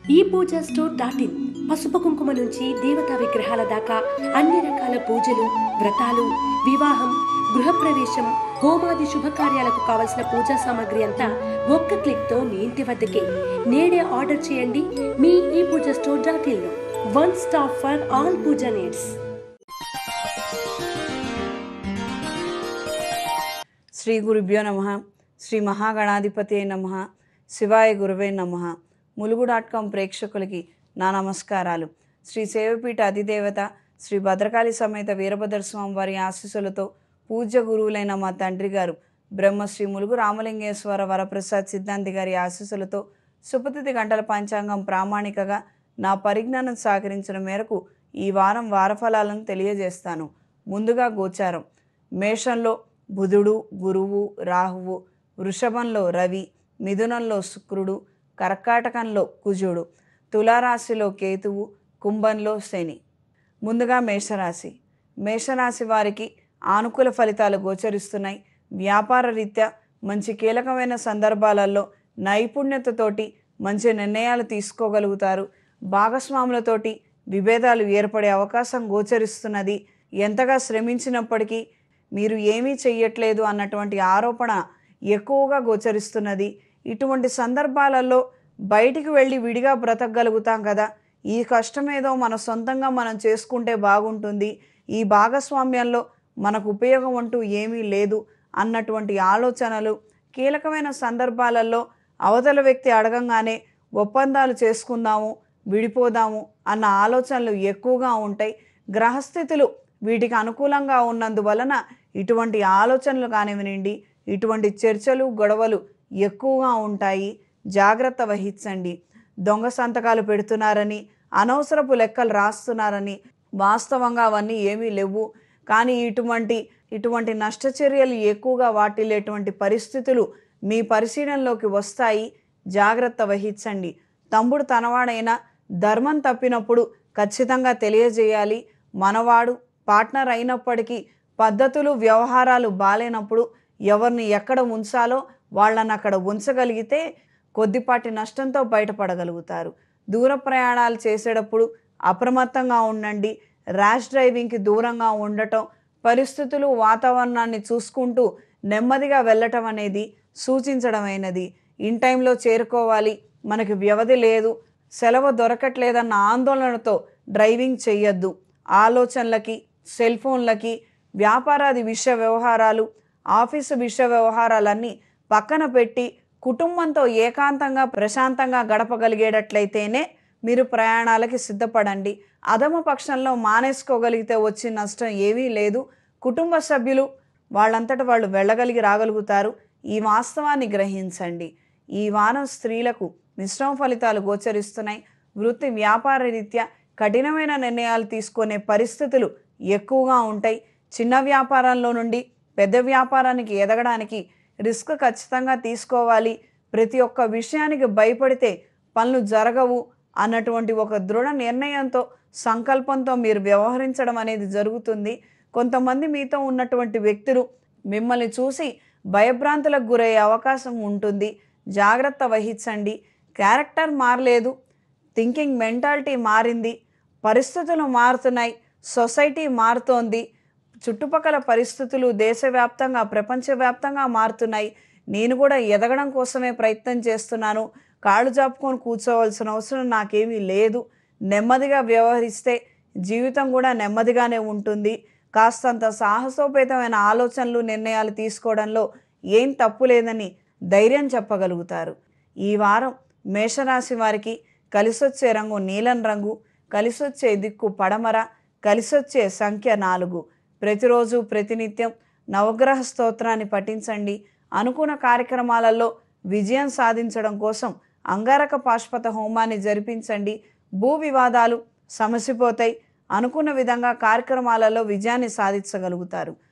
ఈ Puja store dot in పసుపు కుంకుమ నుంచి దేవతా విగ్రహాల దాకా అన్ని రకాల పూజలు వ్రతాలు వివాహం గృహప్రవేశం హోమాది శుభకార్యాలకు కావలసిన పూజా సామాగ్రి అంతా ఒక్క క్లిక్ తో మీ ఇంటి వద్దకే నేడే ఆర్డర్ చేయండి మీ ఈ పూజ స్టోర్ డాట్ ఇన్ లో one stop for all Puja needs Shri గురుభ్యో నమ శ్రీ మహాగణాధిపతి నమ శివాయ గురువే నమ ములుగు డాట్ కామ్ ప్రేక్షకులకి నా నమస్కారాలు శ్రీ సేవపీఠ అధిదేవత శ్రీ భద్రకాళి సమేత వీరభద్ర స్వామి వారి ఆశీస్సులతో పూజ్య గురువులైన మా తండ్రి గారు బ్రహ్మశ్రీ ములుగు రామలింగేశ్వర వరప్రసాద్ సిద్ధాంతి గారి ఆశీస్సులతో సుపతిథి గంటల పంచాంగం ప్రామాణికగా నా పరిజ్ఞానం సహకరించిన మేరకు ఈ వారం వారఫలాలను తెలియజేస్తాను ముందుగా గోచారం మేషంలో బుధుడు గురువు రాహువు వృషభంలో రవి మిథునంలో శుక్రుడు కర్కాటకంలో కుజుడు తులారాశిలో కేతువు కుంభంలో శని ముందుగా మేషరాశి మేషరాశి వారికి ఆనుకూల ఫలితాలు గోచరిస్తున్నాయి వ్యాపార రీత్యా మంచి కీలకమైన సందర్భాలలో నైపుణ్యతతోటి మంచి నిర్ణయాలు తీసుకోగలుగుతారు భాగస్వాములతోటి విభేదాలు ఏర్పడే అవకాశం గోచరిస్తున్నది ఎంతగా శ్రమించినప్పటికీ మీరు ఏమీ చెయ్యట్లేదు అన్నటువంటి ఆరోపణ ఎక్కువగా గోచరిస్తున్నది ఇటువంటి సందర్భాలలో బయటికి వెళ్ళి విడిగా బ్రతకగలుగుతాం కదా ఈ కష్టమేదో మన సొంతంగా మనం చేసుకుంటే బాగుంటుంది ఈ భాగస్వామ్యంలో మనకు ఉపయోగం అంటూ ఏమీ లేదు అన్నటువంటి ఆలోచనలు కీలకమైన సందర్భాలలో అవతల వ్యక్తి అడగంగానే ఒప్పందాలు చేసుకుందాము విడిపోదాము అన్న ఆలోచనలు ఎక్కువగా ఉంటాయి గ్రహస్థితులు వీటికి అనుకూలంగా ఉన్నందువలన ఇటువంటి ఆలోచనలు కానివ్వనండి ఇటువంటి చర్చలు గొడవలు ఎక్కువగా ఉంటాయి జాగ్రత్త వహించండి దొంగ సంతకాలు పెడుతున్నారని అనవసరపు లెక్కలు రాస్తున్నారని వాస్తవంగా అవన్నీ ఏమీ లేవు కానీ ఇటువంటి ఇటువంటి నష్టచర్యలు ఎక్కువగా వాటిల్లేటువంటి పరిస్థితులు మీ పరిశీలనలోకి వస్తాయి జాగ్రత్త వహించండి తమ్ముడు తనవాడైనా ధర్మం తప్పినప్పుడు ఖచ్చితంగా తెలియజేయాలి మనవాడు పార్ట్నర్ అయినప్పటికీ పద్ధతులు వ్యవహారాలు బాలేనప్పుడు ఎవరిని ఎక్కడ ఉంచాలో వాళ్ళని అక్కడ ఉంచగలిగితే కొద్దిపాటి నష్టంతో బయటపడగలుగుతారు దూర ప్రయాణాలు చేసేటప్పుడు అప్రమత్తంగా ఉండండి ర్యాష్ డ్రైవింగ్కి దూరంగా ఉండటం పరిస్థితులు వాతావరణాన్ని చూసుకుంటూ నెమ్మదిగా వెళ్ళటం అనేది సూచించడమైనది ఇన్ టైంలో చేరుకోవాలి మనకి వ్యవధి లేదు సెలవు దొరకట్లేదన్న ఆందోళనతో డ్రైవింగ్ చెయ్యొద్దు ఆలోచనలకి సెల్ ఫోన్లకి వ్యాపారాది విషయ వ్యవహారాలు ఆఫీసు విషయ వ్యవహారాలన్నీ పక్కన పెట్టి కుటుంబంతో ఏకాంతంగా ప్రశాంతంగా గడపగలిగేటట్లయితేనే మీరు ప్రయాణాలకి సిద్ధపడండి అధమ పక్షంలో మానేసుకోగలిగితే వచ్చే నష్టం ఏమీ లేదు కుటుంబ సభ్యులు వాళ్ళంతట వాళ్ళు వెళ్ళగలిగి రాగలుగుతారు ఈ వాస్తవాన్ని గ్రహించండి ఈ వారం స్త్రీలకు మిశ్రమ ఫలితాలు గోచరిస్తున్నాయి వృత్తి వ్యాపార రీత్యా కఠినమైన నిర్ణయాలు తీసుకునే పరిస్థితులు ఎక్కువగా ఉంటాయి చిన్న వ్యాపారంలో నుండి పెద్ద వ్యాపారానికి ఎదగడానికి రిస్క్ ఖచ్చితంగా తీసుకోవాలి ప్రతి ఒక్క విషయానికి భయపడితే పనులు జరగవు అన్నటువంటి ఒక దృఢ నిర్ణయంతో సంకల్పంతో మీరు వ్యవహరించడం అనేది జరుగుతుంది కొంతమంది మీతో ఉన్నటువంటి వ్యక్తులు మిమ్మల్ని చూసి భయభ్రాంతులకు గురయ్యే అవకాశం ఉంటుంది జాగ్రత్త వహించండి క్యారెక్టర్ మారలేదు థింకింగ్ మెంటాలిటీ మారింది పరిస్థితులు మారుతున్నాయి సొసైటీ మారుతోంది చుట్టుపక్కల పరిస్థితులు దేశవ్యాప్తంగా ప్రపంచవ్యాప్తంగా మారుతున్నాయి నేను కూడా ఎదగడం కోసమే ప్రయత్నం చేస్తున్నాను కాళ్ళు జాపుకొని కూర్చోవలసిన అవసరం నాకేమీ లేదు నెమ్మదిగా వ్యవహరిస్తే జీవితం కూడా నెమ్మదిగానే ఉంటుంది కాస్తంత సాహసోపేతమైన ఆలోచనలు నిర్ణయాలు తీసుకోవడంలో ఏం తప్పు లేదని ధైర్యం చెప్పగలుగుతారు ఈ వారం మేషరాశి వారికి కలిసొచ్చే రంగు నీలం రంగు కలిసొచ్చే దిక్కు పడమర కలిసొచ్చే సంఖ్య నాలుగు ప్రతిరోజు ప్రతినిత్యం నవగ్రహ స్తోత్రాన్ని పఠించండి అనుకున్న కార్యక్రమాలలో విజయం సాధించడం కోసం అంగారక పాష్పత హోమాన్ని జరిపించండి భూ వివాదాలు సమసిపోతాయి అనుకున్న విధంగా కార్యక్రమాలలో విజయాన్ని సాధించగలుగుతారు